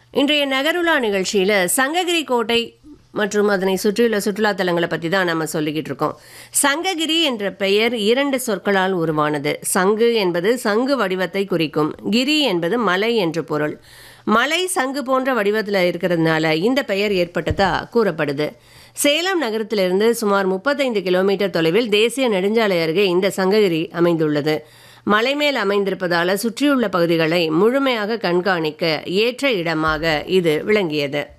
இன்றைய நகருலா நிகழ்ச்சியில் சங்ககிரி கோட்டை மற்றும் அதனை சுற்றியுள்ள சுற்றுலா தலங்களை பற்றி தான் நம்ம சொல்லிக்கிட்டு இருக்கோம் சங்ககிரி என்ற பெயர் இரண்டு சொற்களால் உருவானது சங்கு என்பது சங்கு வடிவத்தை குறிக்கும் கிரி என்பது மலை என்று பொருள் மலை சங்கு போன்ற வடிவத்தில் இருக்கிறதுனால இந்த பெயர் ஏற்பட்டதா கூறப்படுது சேலம் நகரத்திலிருந்து சுமார் முப்பத்தைந்து கிலோமீட்டர் தொலைவில் தேசிய நெடுஞ்சாலை அருகே இந்த சங்ககிரி அமைந்துள்ளது மலைமேல் அமைந்திருப்பதால சுற்றியுள்ள பகுதிகளை முழுமையாக கண்காணிக்க ஏற்ற இடமாக இது விளங்கியது